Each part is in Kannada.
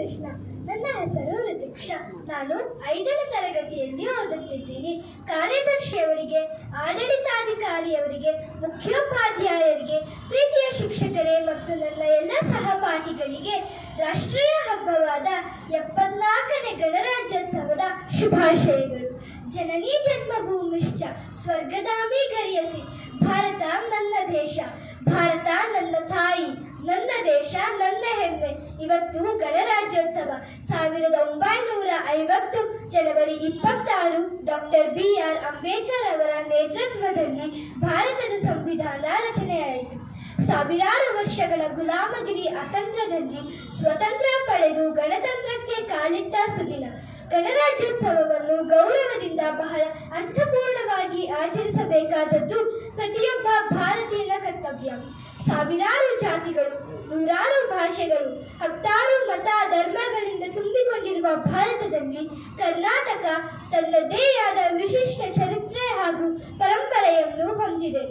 ಕೃಷ್ಣ ನನ್ನ ಹೆಸರು ಋತಿಕ್ಷಾ ನಾನು ಐದನೇ ತರಗತಿಯಲ್ಲಿ ಓದುತ್ತಿದ್ದೀನಿ ಕಾರ್ಯದರ್ಶಿಯವರಿಗೆ ಆಡಳಿತಾಧಿಕಾರಿಯವರಿಗೆ ಮುಖ್ಯೋಪಾಧ್ಯಾಯರಿಗೆ ಪ್ರೀತಿಯ ಶಿಕ್ಷಕರೇ ಮತ್ತು ನನ್ನ ಎಲ್ಲ ಸಹಪಾಠಿಗಳಿಗೆ ರಾಷ್ಟ್ರೀಯ ಹಬ್ಬವಾದ ಎಪ್ಪತ್ನಾಲ್ಕನೇ ಗಣರಾಜ್ಯೋತ್ಸವದ ಶುಭಾಶಯಗಳು ಜನನಿ ಜನ್ಮಭೂಮಿಶ್ಚ ಸ್ವರ್ಗದಾಮಿ ಗರಿಯಸಿ ಭಾರತ ನನ್ನ ದೇಶ ಭಾರತ ನನ್ನ ತಾಯಿ ನನ್ನ ದೇಶ ನನ್ನ ಹೆಮ್ಮೆ ಇವತ್ತು ಗಣರಾಜ್ಯೋತ್ಸವ ಸಾವಿರದ ಒಂಬೈನೂರ ಐವತ್ತು ಜನವರಿ ಇಪ್ಪತ್ತಾರು ಡಾಕ್ಟರ್ ಬಿ ಆರ್ ಅಂಬೇಡ್ಕರ್ ಅವರ ನೇತೃತ್ವದಲ್ಲಿ ಭಾರತದ ಸಂವಿಧಾನ ರಚನೆಯಾಯಿತು ಸಾವಿರಾರು ವರ್ಷಗಳ ಗುಲಾಮಗಿರಿ ಅತಂತ್ರದಲ್ಲಿ ಸ್ವತಂತ್ರ ಪಡೆದು ಗಣತಂತ್ರಕ್ಕೆ ಕಾಲಿಟ್ಟ ಸುದಿನ ಗಣರಾಜ್ಯೋತ್ಸವವನ್ನು ಗೌರವದಿಂದ ಬಹಳ ಅರ್ಥಪೂರ್ಣವಾಗಿ ಆಚರಿಸಬೇಕಾದದ್ದು ಪ್ರತಿಯೊಬ್ಬ ಭಾರತೀಯನ ಕರ್ತವ್ಯ ಸಾವಿರಾರು ಜಾತಿಗಳು ನೂರಾರು ಭಾಷೆಗಳು ಹತ್ತಾರು ಮತ ಧರ್ಮಗಳಿಂದ ತುಂಬಿಕೊಂಡಿರುವ ಭಾರತದಲ್ಲಿ ಕರ್ನಾಟಕ ತನ್ನದೇ ಆದ ವಿಶಿಷ್ಟ ಚರಿತ್ರೆ ಹಾಗೂ ಪರಂಪರೆಯನ್ನು ಹೊಂದಿದೆ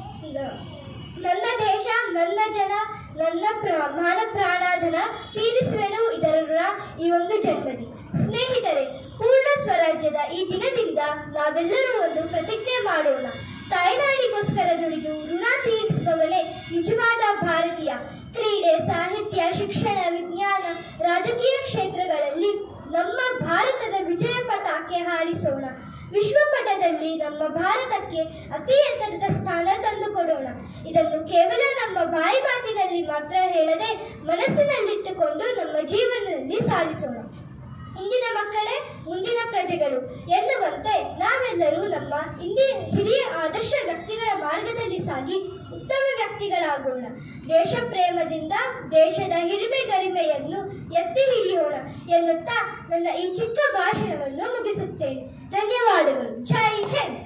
ನನ್ನ ದೇಶ ನನ್ನ ಜನ ನನ್ನ ಪ್ರ ಮಾನ ಪ್ರಾಣಾಧನ ತೀರಿಸುವೆನು ಇದರ ಋಣ ಈ ಒಂದು ಜನ್ಮದಿ ಸ್ನೇಹಿತರೆ ಪೂರ್ಣ ಸ್ವರಾಜ್ಯದ ಈ ದಿನದಿಂದ ನಾವೆಲ್ಲರೂ ಒಂದು ಪ್ರತಿಜ್ಞೆ ಮಾಡೋಣ ತಾಯ್ನಾಡಿಗೋಸ್ಕರ ದುಡಿದು ಋಣ ತೀರಿಸುವವನೇ ನಿಜವಾದ ಭಾರತೀಯ ಕ್ರೀಡೆ ಸಾಹಿತ್ಯ ಶಿಕ್ಷಣ ವಿಜ್ಞಾನ ರಾಜಕೀಯ ಕ್ಷೇತ್ರಗಳಲ್ಲಿ ನಮ್ಮ ಭಾರತದ ವಿಜಯ ಪತಾಕೆ ಹಾರಿಸೋಣ ವಿಶ್ವಪಟದಲ್ಲಿ ನಮ್ಮ ಭಾರತಕ್ಕೆ ಅತಿ ಎತ್ತರದ ಸ್ಥಾನ ತಂದುಕೊಡೋಣ ಇದನ್ನು ಕೇವಲ ನಮ್ಮ ಬಾಯಿ ಮಾತಿನಲ್ಲಿ ಮಾತ್ರ ಹೇಳದೆ ಮನಸ್ಸಿನಲ್ಲಿಟ್ಟುಕೊಂಡು ನಮ್ಮ ಜೀವನದಲ್ಲಿ ಸಾಧಿಸೋಣ ಇಂದಿನ ಮಕ್ಕಳೇ ಮುಂದಿನ ಪ್ರಜೆಗಳು ಎನ್ನುವಂತೆ ನಾವೆಲ್ಲರೂ ನಮ್ಮ ಇಂದಿ ಹಿರಿಯ ಆದರ್ಶ ವ್ಯಕ್ತಿಗಳ ಮಾರ್ಗದಲ್ಲಿ ಸಾಗಿ ಉತ್ತಮ ವ್ಯಕ್ತಿಗಳಾಗೋಣ ದೇಶ ಪ್ರೇಮದಿಂದ ದೇಶದ ಹಿರಿಮೆ ಗರಿಮೆಯನ್ನು ಎತ್ತಿ ಹಿಡಿಯೋಣ ಎನ್ನುತ್ತಾ ನನ್ನ ಈ ಚಿಕ್ಕ ಭಾಷಣವನ್ನು ಮುಗಿಸುತ್ತೇನೆ ಧನ್ಯವಾದಗಳು ಜೈ ಹಿಂದ್